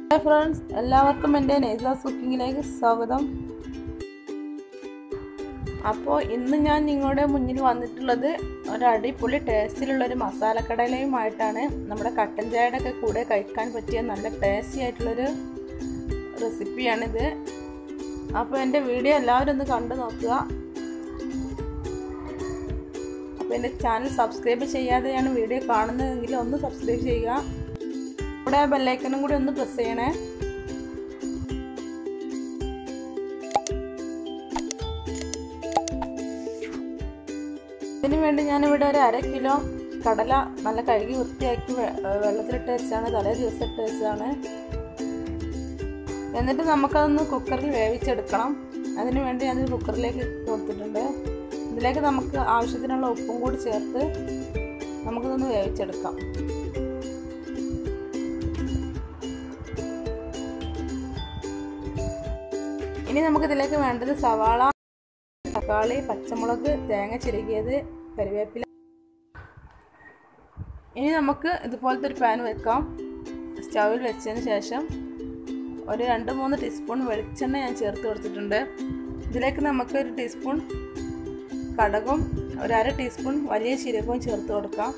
hi friends എല്ലാവർക്കും എൻ്റെ നൈസാസ് കുക്കിങ്ങിലേക്ക് സ്വാഗതം അപ്പോൾ ഇന്ന് ഞാൻ നിങ്ങളുടെ മുന്നിൽ വന്നിട്ടുള്ളത് ഒരു അടിപൊളി ടേസ്റ്റിലുള്ളൊരു മസാലക്കടലയുമായിട്ടാണ് നമ്മുടെ കട്ടൻ ചായയുടെ ഒക്കെ കൂടെ കഴിക്കാൻ പറ്റിയ നല്ല ടേസ്റ്റി ആയിട്ടുള്ളൊരു റെസിപ്പിയാണിത് അപ്പോൾ എൻ്റെ വീഡിയോ എല്ലാവരും ഒന്ന് കണ്ടു നോക്കുക അപ്പോൾ എൻ്റെ ചാനൽ സബ്സ്ക്രൈബ് ചെയ്യാതെയാണ് വീഡിയോ കാണുന്നതെങ്കിൽ ഒന്ന് സബ്സ്ക്രൈബ് ചെയ്യുക ഇവിടെ ബെല്ലൈക്കനും കൂടി ഒന്ന് പ്രസ് ചെയ്യണേ ഇതിനു വേണ്ടി ഞാനിവിടെ ഒരു അര കിലോ കടല നല്ല കഴുകി വൃത്തിയാക്കി വെള്ളത്തിലിട്ട് വെച്ചാണ് തലേ ദിവസം ഇട്ട് വെച്ചതാണ് എന്നിട്ട് നമുക്കതൊന്ന് കുക്കറിൽ വേവിച്ചെടുക്കണം അതിനു വേണ്ടി ഞാൻ കുക്കറിലേക്ക് കൊടുത്തിട്ടുണ്ട് ഇതിലേക്ക് നമുക്ക് ആവശ്യത്തിനുള്ള ഉപ്പും കൂടി ചേർത്ത് നമുക്കിതൊന്ന് വേവിച്ചെടുക്കാം ഇനി നമുക്കിതിലേക്ക് വേണ്ടത് സവാള തക്കാളി പച്ചമുളക് തേങ്ങ ചിരകിയത് കറിവേപ്പില ഇനി നമുക്ക് ഇതുപോലത്തെ ഒരു പാൻ വെക്കാം സ്റ്റൗവിൽ വെച്ചതിന് ശേഷം ഒരു രണ്ട് മൂന്ന് ടീസ്പൂൺ വെളിച്ചെണ്ണ ഞാൻ ചേർത്ത് കൊടുത്തിട്ടുണ്ട് ഇതിലേക്ക് നമുക്ക് ഒരു ടീസ്പൂൺ കടകും ഒരു അര ടീസ്പൂൺ വലിയ ജീരകവും ചേർത്ത് കൊടുക്കാം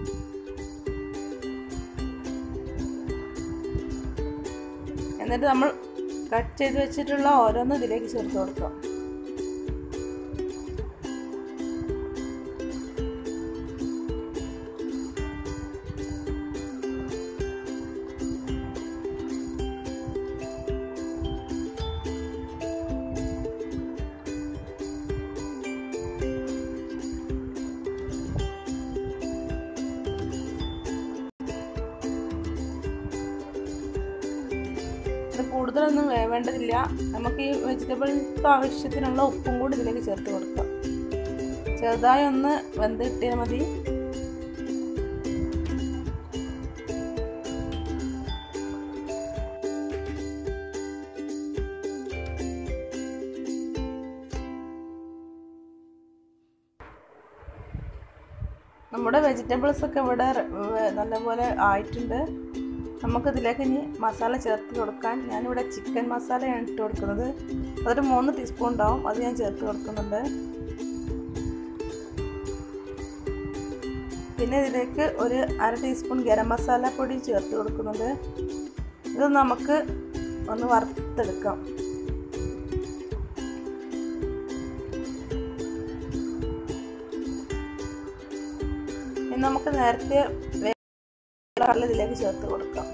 എന്നിട്ട് നമ്മൾ കട്ട് ചെയ്ത് വെച്ചിട്ടുള്ള ഓരോന്നും ഇതിലേക്ക് ചേർത്ത് കൊടുക്കാം ഇത് കൂടുതലൊന്നും വേവേണ്ടതില്ല നമുക്ക് ഈ വെജിറ്റബിൾക്ക് ആവശ്യത്തിനുള്ള ഉപ്പും കൂടി ഇതിലേക്ക് ചേർത്ത് കൊടുക്കാം ചെറുതായി ഒന്ന് വെന്ത് കിട്ടിയാൽ മതി നമ്മുടെ വെജിറ്റബിൾസ് ഒക്കെ ഇവിടെ നല്ലപോലെ ആയിട്ടുണ്ട് നമുക്കിതിലേക്ക് ഇനി മസാല ചേർത്ത് കൊടുക്കാൻ ഞാനിവിടെ ചിക്കൻ മസാലയാണ് ഇട്ട് കൊടുക്കുന്നത് അതൊരു മൂന്ന് ടീസ്പൂൺ ഉണ്ടാവും അത് ഞാൻ ചേർത്ത് കൊടുക്കുന്നുണ്ട് പിന്നെ ഇതിലേക്ക് ഒരു അര ടീസ്പൂൺ ഗരം മസാല പൊടി ചേർത്ത് കൊടുക്കുന്നുണ്ട് ഇത് നമുക്ക് ഒന്ന് വറുത്തെടുക്കാം ഇനി നമുക്ക് നേരത്തെ കടല ഇതിലേക്ക് ചേർത്ത് കൊടുക്കാം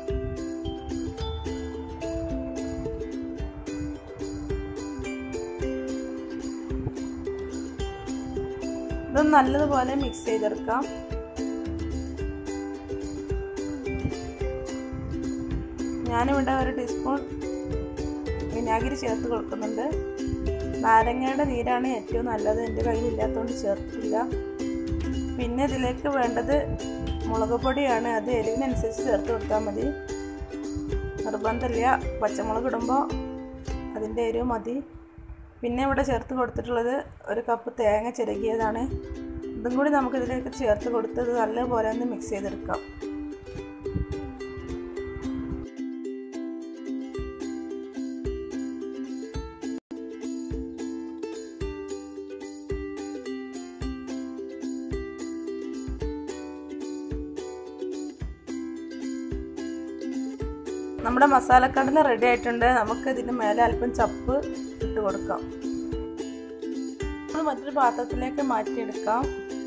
ഇത് നല്ലതുപോലെ മിക്സ് ചെയ്തെടുക്കാം ഞാനിവിടെ ഒരു ടീസ്പൂൺ വിനാഗിരി ചേർത്ത് കൊടുക്കുന്നുണ്ട് നാരങ്ങയുടെ നീരാണ് ഏറ്റവും നല്ലത് എൻ്റെ കയ്യിലില്ലാത്തതുകൊണ്ട് ചേർത്തിട്ടില്ല പിന്നെ ഇതിലേക്ക് വേണ്ടത് മുളക് പൊടിയാണ് അത് എരിവിനനുസരിച്ച് ചേർത്ത് കൊടുത്താൽ മതി നിർബന്ധമില്ല പച്ചമുളക് ഇടുമ്പോൾ അതിൻ്റെ എരിവ് മതി പിന്നെ ഇവിടെ ചേർത്ത് കൊടുത്തിട്ടുള്ളത് ഒരു കപ്പ് തേങ്ങ ചിരകിയതാണ് ഇതും കൂടി നമുക്ക് ഇതിലേക്ക് ചേർത്ത് കൊടുത്തത് നല്ലപോലെ ഒന്ന് മിക്സ് ചെയ്തെടുക്കാം നമ്മുടെ മസാലക്കടല റെഡി ആയിട്ടുണ്ട് നമുക്ക് ഇതിന് മേലെ അല്പം ചപ്പ് ഇട്ട് കൊടുക്കാം മറ്റൊരു പാത്രത്തിലേക്ക് മാറ്റിയെടുക്കാം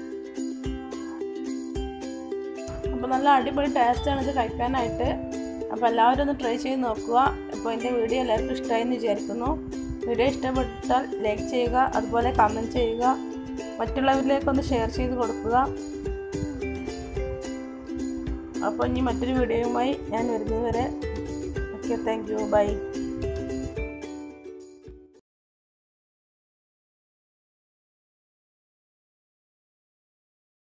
അപ്പോൾ നല്ല അടിപൊളി ടേസ്റ്റാണ് ഇത് കഴിക്കാനായിട്ട് അപ്പോൾ എല്ലാവരും ഒന്ന് ട്രൈ ചെയ്ത് നോക്കുക അപ്പോൾ എൻ്റെ വീഡിയോ എല്ലാവർക്കും ഇഷ്ടമായി എന്ന് വിചാരിക്കുന്നു വീഡിയോ ഇഷ്ടപ്പെട്ടാൽ ലൈക്ക് ചെയ്യുക അതുപോലെ കമൻറ്റ് ചെയ്യുക മറ്റുള്ളവരിലേക്കൊന്ന് ഷെയർ ചെയ്ത് കൊടുക്കുക അപ്പോൾ ഇനി മറ്റൊരു വീഡിയോയുമായി ഞാൻ വരുന്നത് വരെ ഓക്കെ താങ്ക് യു ബൈ